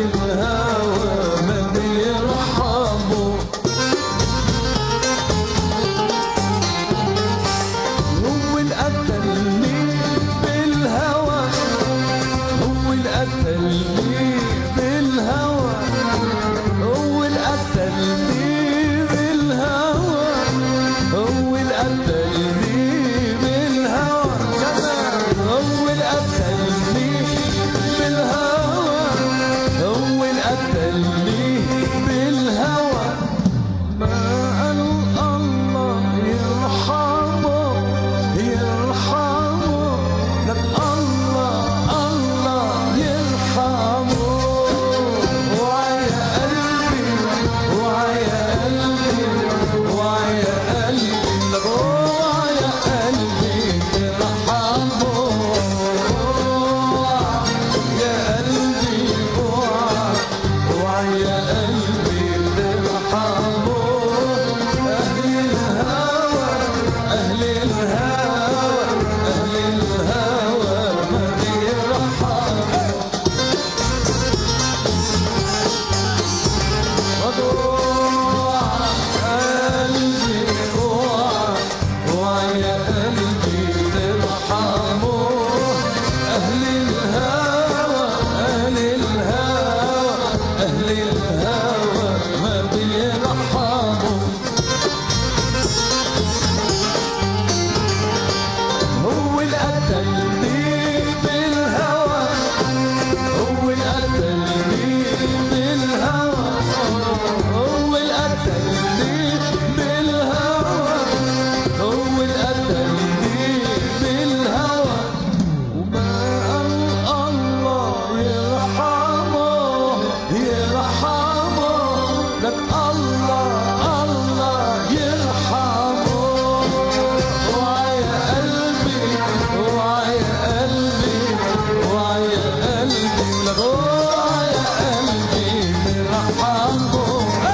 الهوى ما بيرحموا هو القتلني بالهوى هو القتلني بالهوى هو القتلني بالهوى هو القتلني بالهوى كمان هو القتلني بالهوى هو القتلني بالهوى ما قال الله يرحمه يرحمه لك الله الله يرحمه وعيا قلبي وعيا قلبي وعيا قلبي لك وعيا قلبي يرحمه يا قلبي وعيا وعيا قلبي ترحمه أهل الهوى أهل الهوى أهل الهوى ما بيرحموا وضوع قلبي وعى وعيا قلبي ترحمه أهل الهوى أهل الهوى أهل الهوى ما بيرحموا هو القتلني بالهوى هو القتلني بالهوى هو القتلني بالهوى هو القتلني بالهوى وما قال الله يرحمه يرحمه لك الله الله يرحمه وعيا قلبي وعيا قلبي وعيا قلبي لك وعيا قلبي يرحمه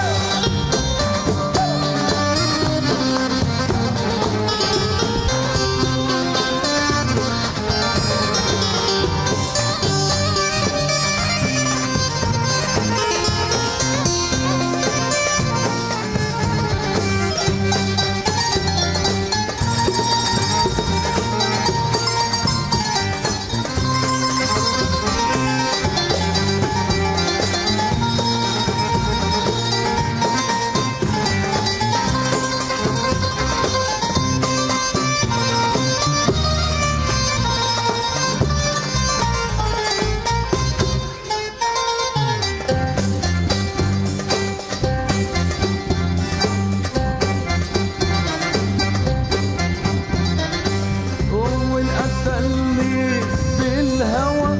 هو القتلني بالهوى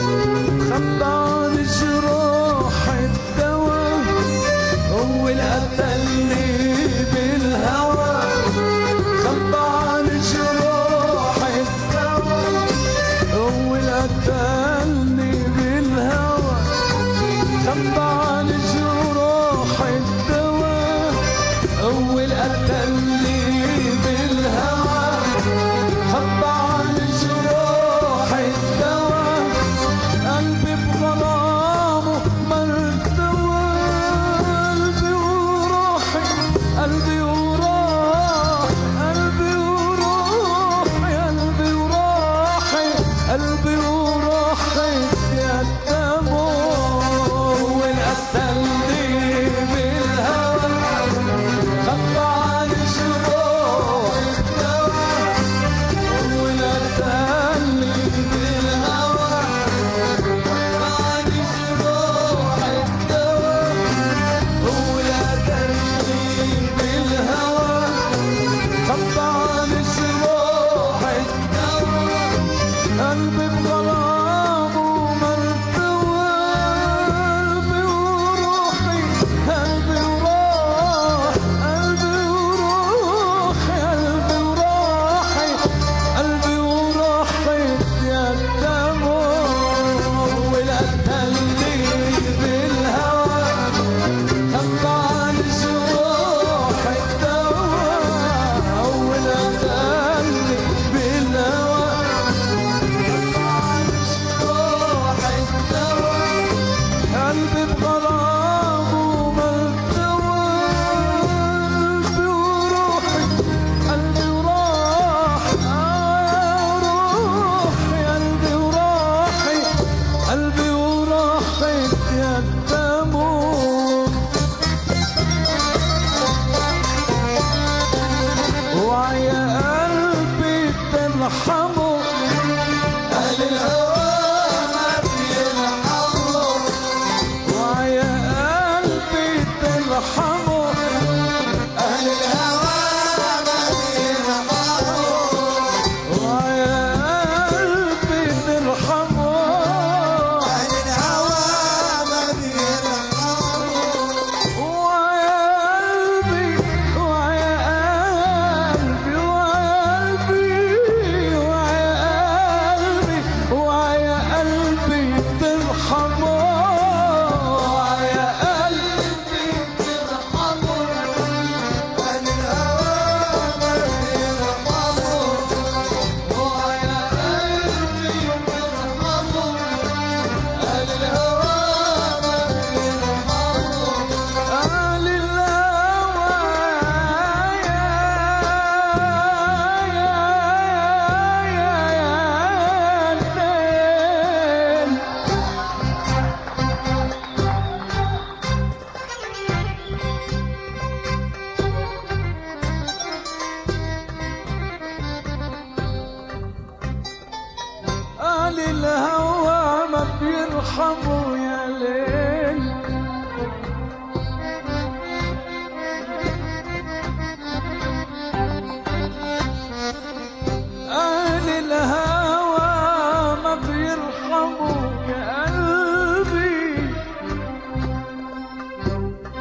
خبى جروح الدواء هو القتلني بالهوى خبى جروح الدواء هو القتلني بالهوى خبى جروح الدواء هو القتلني بالهوى حب عن جروح الدواء قلبي بظلامه مرتوى قلبي وروحي قلبي وروحي قلبي وروحي قلبي وروحي قلبي وروحي يا الدموع والقتل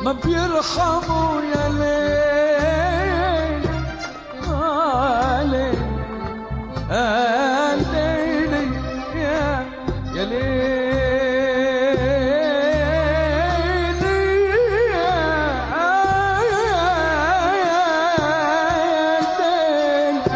ما بيرحموا يا ليل آه ليل آه ليل يا يا ليل آه يا ليل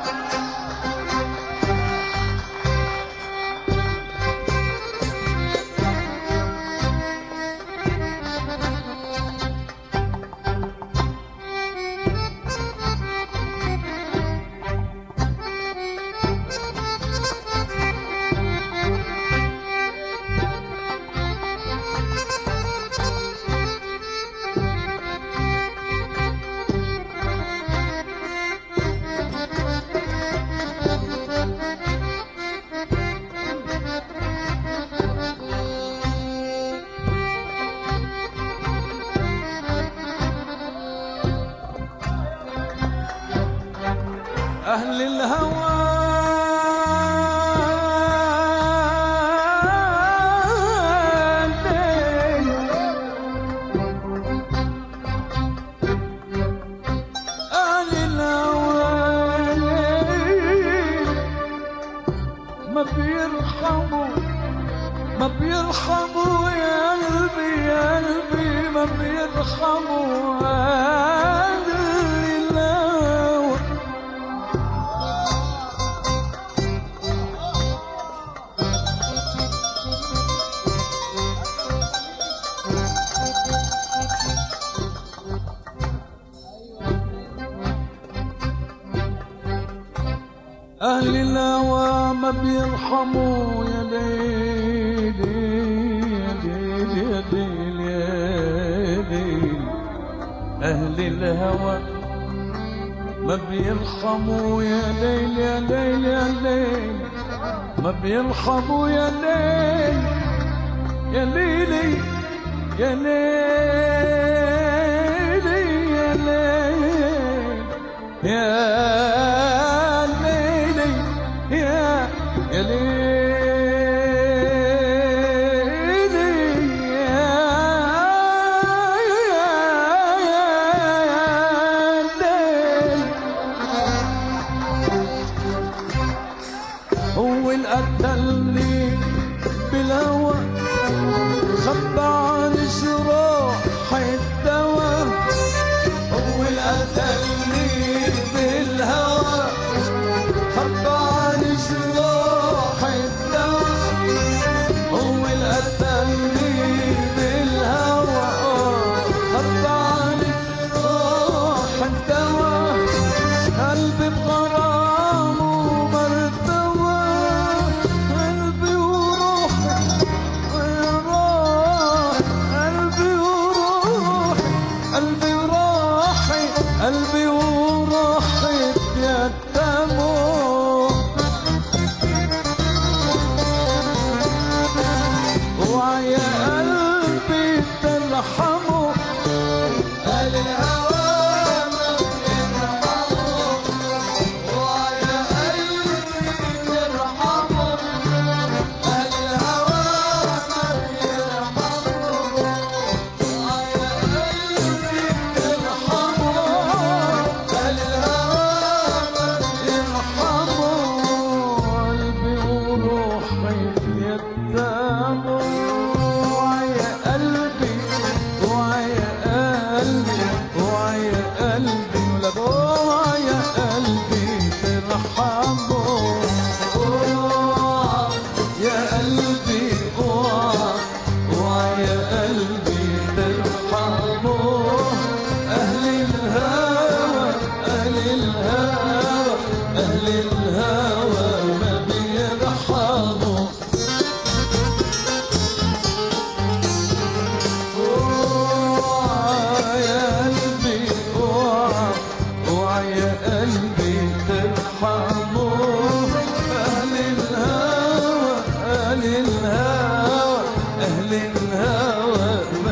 أهل الهوى أهل الهوى ما بيرحموا ما بيرحموا يا قلبي يا قلبي ما بيرحموا أهل الهوى أهل الهوى ما بيرحموا يا ليل يا ليل يا ليل يا ليل أهل الهوى ما بيرحموا يا ليل يا ليل يا ليل ما بيرحموا يا ليل يا ليلي يا ليلي يا ليل يا ليلي يا يا ليلي يا ليل هو اللي قتلني بالهوى خبى عن جراح الدواء هو اللي قتلني بالهوى خبى عن جراح الدواء هو اللي قتلني بالهوى خبى عن جراح الدواء قلبي بغرامه مرتوى قلبي وروحي وراح قلبي وروحي قلبي وروحي قلبي وروحي بيتموا ويا قلبي ترحموا قال الهوى ما بيرحموا ويا قلبي ترحموا قال الهوى ما بيرحموا ويا قلبي ترحموا قال الهوى ما بيرحموا قلبي وروحي يتاموا ويا قلبي ويا قلبي ويا قلبي ولا ويا قلبي ترحموا يا قلبي ويا قلبي ترحموا أهل الهوى أهل الهوى أهل الهوى ما بيرحموا يا قلبي ويا قلبي ترحموا أهل الهوى أهل الهوى أهل الهوى